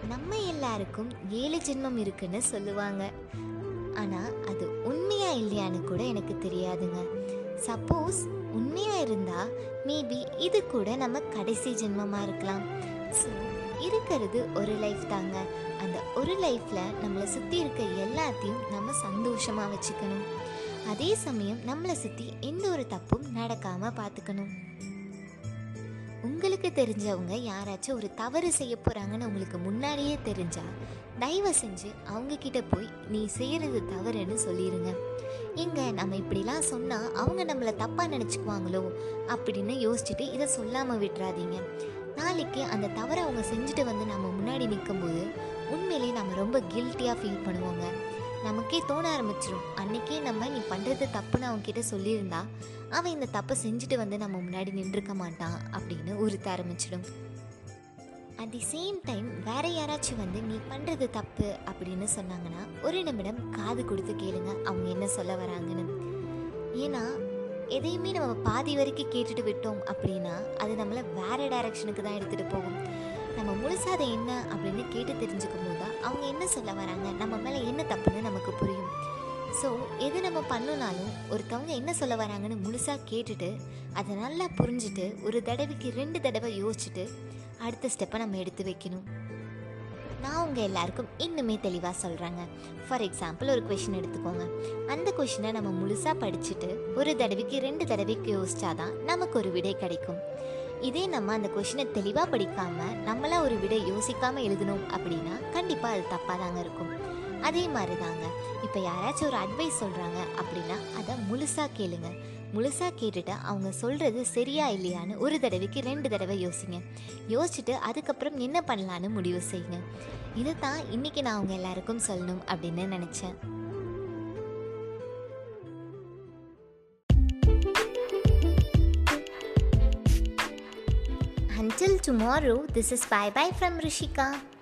நம்ம எல்லாருக்கும் ஏழு ஜென்மம் இருக்குன்னு சொல்லுவாங்க ஆனால் அது உண்மையா இல்லையான்னு கூட எனக்கு தெரியாதுங்க சப்போஸ் உண்மையா இருந்தா மேபி இது கூட நம்ம கடைசி ஜென்மமாக இருக்கலாம் ஸோ இருக்கிறது ஒரு லைஃப் தாங்க அந்த ஒரு லைஃப்பில் நம்மளை சுற்றி இருக்க எல்லாத்தையும் நம்ம சந்தோஷமாக வச்சுக்கணும் அதே சமயம் நம்மளை சுற்றி எந்த ஒரு தப்பும் நடக்காமல் பார்த்துக்கணும் உங்களுக்கு தெரிஞ்சவங்க யாராச்சும் ஒரு தவறு செய்ய போகிறாங்கன்னு உங்களுக்கு முன்னாடியே தெரிஞ்சா தயவு செஞ்சு அவங்க கிட்ட போய் நீ செய்கிறது தவறுன்னு சொல்லிடுங்க எங்க நம்ம இப்படிலாம் சொன்னால் அவங்க நம்மளை தப்பாக நினச்சிக்குவாங்களோ அப்படின்னு யோசிச்சுட்டு இதை சொல்லாமல் விட்டுறாதீங்க நாளைக்கு அந்த தவறை அவங்க செஞ்சுட்டு வந்து நம்ம முன்னாடி நிற்கும்போது உண்மையிலேயே நம்ம ரொம்ப கில்ட்டியாக ஃபீல் பண்ணுவோங்க நமக்கே தோண ஆரம்பிச்சிடும் அன்னைக்கே நம்ம நீ பண்ணுறது தப்புன்னு அவங்க கிட்ட சொல்லியிருந்தா அவன் இந்த தப்பை செஞ்சுட்டு வந்து நம்ம முன்னாடி நின்றுக்க மாட்டான் அப்படின்னு உறுத்த ஆரம்பிச்சிடும் அட் தி சேம் டைம் வேற யாராச்சும் வந்து நீ பண்ணுறது தப்பு அப்படின்னு சொன்னாங்கன்னா ஒரு நிமிடம் காது கொடுத்து கேளுங்க அவங்க என்ன சொல்ல வராங்கன்னு ஏன்னா எதையுமே நம்ம பாதி வரைக்கும் கேட்டுட்டு விட்டோம் அப்படின்னா அது நம்மளை வேற டைரக்ஷனுக்கு தான் எடுத்துகிட்டு போகும் நம்ம முழுசாக அதை என்ன அப்படின்னு கேட்டு தெரிஞ்சுக்கும் போது தான் அவங்க என்ன சொல்ல வராங்க நம்ம மேலே என்ன தப்புன்னு நமக்கு புரியும் ஸோ எது நம்ம பண்ணுனாலும் ஒருத்தவங்க என்ன சொல்ல வராங்கன்னு முழுசாக கேட்டுட்டு அதை நல்லா புரிஞ்சுட்டு ஒரு தடவைக்கு ரெண்டு தடவை யோசிச்சுட்டு அடுத்த ஸ்டெப்பை நம்ம எடுத்து வைக்கணும் நான் உங்கள் எல்லாருக்கும் இன்னுமே தெளிவாக சொல்கிறேங்க ஃபார் எக்ஸாம்பிள் ஒரு கொஷின் எடுத்துக்கோங்க அந்த கொஷினை நம்ம முழுசாக படிச்சுட்டு ஒரு தடவைக்கு ரெண்டு தடவைக்கு யோசிச்சாதான் நமக்கு ஒரு விடை கிடைக்கும் இதே நம்ம அந்த கொஷினை தெளிவாக படிக்காமல் நம்மளா ஒரு விடை யோசிக்காமல் எழுதணும் அப்படின்னா கண்டிப்பாக அது தப்பாக தாங்க இருக்கும் அதே மாதிரி தாங்க இப்போ யாராச்சும் ஒரு அட்வைஸ் சொல்கிறாங்க அப்படின்னா அதை முழுசாக கேளுங்க முழுசாக கேட்டுட்டு அவங்க சொல்கிறது சரியா இல்லையான்னு ஒரு தடவைக்கு ரெண்டு தடவை யோசிங்க யோசிச்சுட்டு அதுக்கப்புறம் என்ன பண்ணலான்னு முடிவு செய்யுங்க இதை தான் இன்றைக்கி நான் அவங்க எல்லாருக்கும் சொல்லணும் அப்படின்னு நினச்சேன் Until tomorrow, this is bye bye from Rishika.